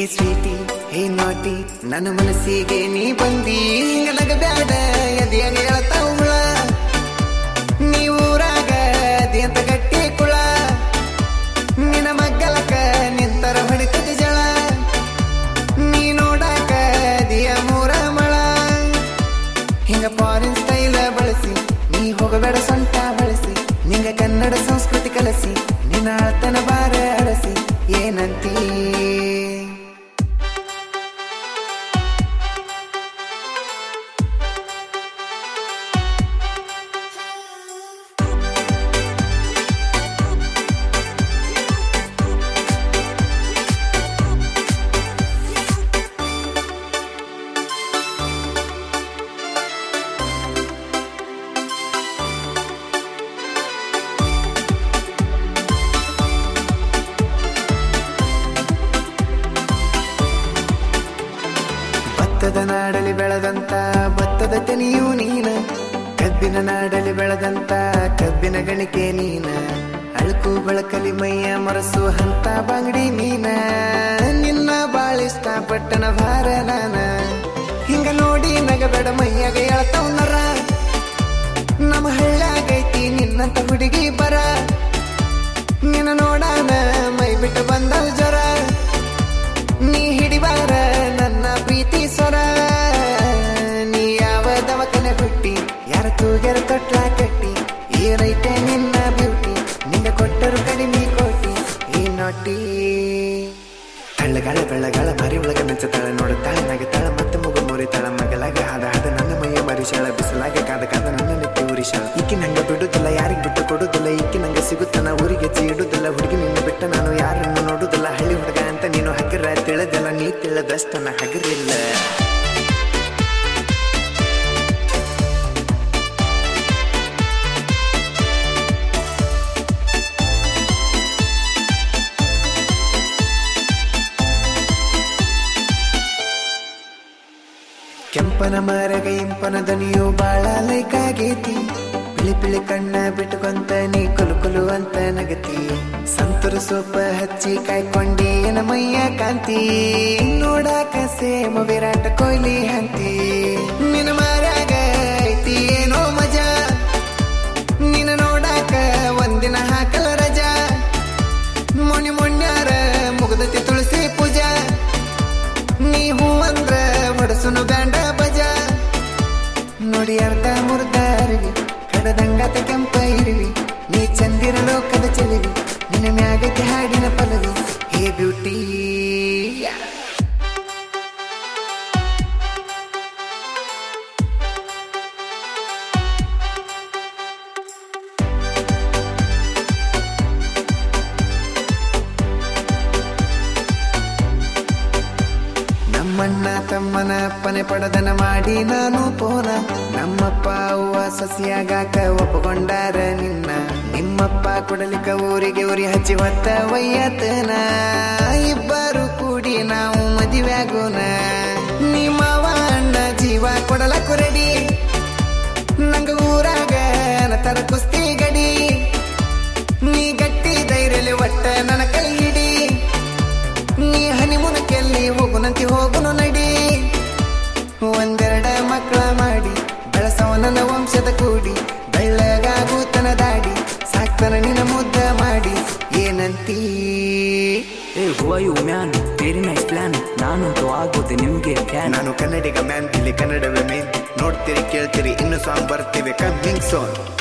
Sweety ಹೇ ನಾಟಿ ನನ್ನ ಮನಸ್ಸಿಗೆ ನೀ ಬಂದಿ ಹಿಂಗ ನಗಬ್ಯಾಡ ಎದೆಯಾಗ ಹೇಳ್ತಾವ ಹುಳ ನೀ ಊರಾಗ ಅಂತ ಗಟ್ಟಿ ಕುಳ ನಿನ್ನ ಮಗ್ಗಲಕ ನಿಂತರ ಹೊಡಿತದ ಜಳ ನೀ ನೋಡಾಕ ದಿಯ ಮೂರ ಮಳ ಹಿಂಗ ಫಾರಿನ್ ಸ್ಟೈಲ ಬಳಸಿ ನೀ ಹೋಗಬೇಡ ಸೊಂಟ ಬಳಸಿ ನಿಂಗ ಕನ್ನಡ ಸಂಸ್ಕೃತಿ ಕಲಸಿ ನಿನ್ನ ಆತನ ಬಾರ ಅರಸಿ ಏನಂತೀ ಭತ್ತದ ನಾಡಲಿ ಬೆಳೆದಂತ ಭತ್ತದ ತೆನಿಯೂ ನೀನ ಕಬ್ಬಿನ ನಾಡಲಿ ಬೆಳೆದಂತ ಕಬ್ಬಿನ ಗಣಿಕೆ ನೀನ ಅಳುಕು ಬಳಕಲಿ ಮೈಯ ಮರಸು ಹಂತ ಬಂಗಡಿ ನೀನ ನಿನ್ನ ಬಾಳಿಷ್ಟ ಪಟ್ಟನ ಭಾರ ನಾನ ಹಿಂಗ ನೋಡಿ ನಗಬೇಡ ಮೈಯಾಗ ಹೇಳ್ತಾವ್ ನರ ನಮ್ಮ ಹಳ್ಳಾಗೈತಿ ನಿನ್ನಂತ ಹುಡುಗಿ ಬರ ನಿನ್ನ ನೋಡಾನ ಮೈ ಬಿಟ್ಟು ಬಂದವ್ ಜ್ವರ ನೀ ಹಿಡಿಬಾರ ನನ್ನ ಪ್ರೀತಿ ಸ್ವರ ನೀ ಯಾವ ದವಕನೆ ಬಿಟ್ಟಿ ಯಾರ ತೂಗ್ಯಾರ ತೊಟ್ಲ ಕಟ್ಟಿ ಏನೈತೆ ನಿನ್ನ ಬ್ಯೂಟಿ ನಿಂಗ ಕೊಟ್ಟರು ಕಡಿಮೆ ಕೋಟಿ ಈ ನೋಟಿ ತಳ್ಳಗಾಳ ಬೆಳ್ಳಗಾಳ ಮರಿ ಒಳಗ ಮೆಚ್ಚತಾಳ ನೋಡುತ್ತಾಳೆ ನಗತಾಳ ಮತ್ತೆ ಮುಗು ಮುರಿತಾಳ ಮಗಲಾಗ ಹಾದ ಹಾದ ನನ್ನ ಮೈಯ ಮರಿಶಾಳ ಬಿಸಲಾಗ ಕಾದ ಕಾದ ನನ್ನ ನೆತ್ತಿ ಉರಿಶಾಳ ಈಕಿ ನಂಗ ಬಿಡುದಿಲ್ಲ ಯಾರಿಗ್ ಬಿಟ್ಟು ಕೊಡುದಿಲ್ಲ ಈಕಿ ನಂಗೆ ಸಿಗುತ್ತಾನ ಊರಿಗೆ ಇಡುದಿಲ್ಲ ಹುಡುಗಿ ನಿನ್ನ ಬಿಟ್ಟ ನಾನು ಯಾರನ್ನು ನೋಡುದಿಲ್ಲ ಹಳ್ಳಿ ಹುಡುಗ ಅಂತ ನೀನು ಹಗರ ತಿಳಿದಲ್ಲ ನೀ ತಿಳಿದಷ್ಟನ ಹಗರಿಲ್ಲ ಕೆಂಪನ ಮರಗ ಇಂಪನ ದನಿಯು ಬಾಳ ಲೈಕಾಗೈತಿ ಪಿಳಿ ಪಿಳಿ ಕಣ್ಣ ಬಿಟ್ಟುಕೊಂತ ನೀ ಕುಲು ಕುಲು ಅಂತ ನಗತಿ ಸಂತೂರು ಸೋಪ ಹಚ್ಚಿ ಕಾಯ್ಕೊಂಡಿ ಏನ ಮೈಯ ಕಾಂತಿ ನೋಡಾಕ ಸೇಮ ವಿರಾಟ ಕೊಹ್ಲಿ ಹಂತಿ ನಿನ್ನ ಮರ್ಯಾಗ ಐತಿ ಏನೋ ಮಜಾ ನಿನ್ನ ನೋಡಾಕ ಒಂದಿನ ಹಾಕಲ ರಜಾ ಮೊಣಿ ಮೊಣ್ಯಾರ ಮುಗ್ದತಿ ತುಳಸಿ ಪೂಜಾ ನೀ ಹೂ ಅಂದ್ರ ಹೊಡಸುನು ಬ್ಯಾಂಡ ಬಜ ನೋಡಿ ಅರ್ಧ ಮುರ್ದ ಅರಿವಿ ಕಡದಂಗತ ಕೆಂಪ ಇರುವಿ ನೀ ಚಂದಿರ ಲೋಕದ ಚೆಲುವಿ ನಿನ್ನ ಮ್ಯಾಗಕ್ಕೆ ಹಾಡಿನ ಪಲವಿ ಹೇ ಬ್ಯೂಟಿ ನಮ್ಮಣ್ಣ ತಮ್ಮನ ಅಪ್ಪನೆ ಪಡದನ ಮಾಡಿ ನಾನು ಪೋನ ನಮ್ಮಪ್ಪ ಅವ್ವ ಸಸಿಯಾಗಾಕ ಒಪ್ಪಕೊಂಡಾರ ನಿನ್ನ ನಿಮ್ಮಪ್ಪ ಕೊಡಲಿಕ ಊರಿಗೆ ಉರಿ ಹಚ್ಚಿ ಹೊತ್ತ ವಯ್ಯತನ ಇಬ್ಬರು ಕೂಡಿ ನಾವು ಮದುವೆಯಾಗೋಣ ನಿಮ್ಮವ ಅಣ್ಣ ಜೀವ ಕೊಡಲ ಕೊರಡಿ ನಂಗ ಊರಾಗ ತರ ಕುಸ್ತಿ ಗಡಿ ನೀ ಗಟ್ಟಿ ಧೈರ್ಯಲಿ ಒಟ್ಟ ನನ್ನ ಕೈ ಹಿಡಿ ನೀ ಹನಿಮುನಕ್ಕೆಲ್ಲಿ ಹೋಗುನಂತಿ ಹೋಗುನು ನಡಿ ಒಂದೆರಡ ಮಕ್ಕಳ ಮಾಡಿ ಬೆಳಸವ ನನ್ನ ವಂಶದ ಕೂಡಿ ಬೆಳ್ಳಗಾಗೂತನ ದಾಡಿ ಸಾಕ್ತನ ನಿನ್ನ ಮುದ್ದ ಮಾಡಿ ಏನಂತೀ ಏ ಹೂವ you man very nice plan ನಾನಂತೂ ಆಗೋದೆ ನಿಮ್ಗೆ ಫ್ಯಾನ್ ನಾನು ಕನ್ನಡಿಗ ಮ್ಯಾನ್ ಇಲ್ಲಿ ಕನ್ನಡವೇ ಮೇನ್ ನೋಡ್ತೀರಿ ಕೇಳ್ತೀರಿ ಇನ್ನು ಸಾಂಗ್ ಬರ್ತೀವಿ ಕಮ್ಮಿಂಗ್ ಸೋನ್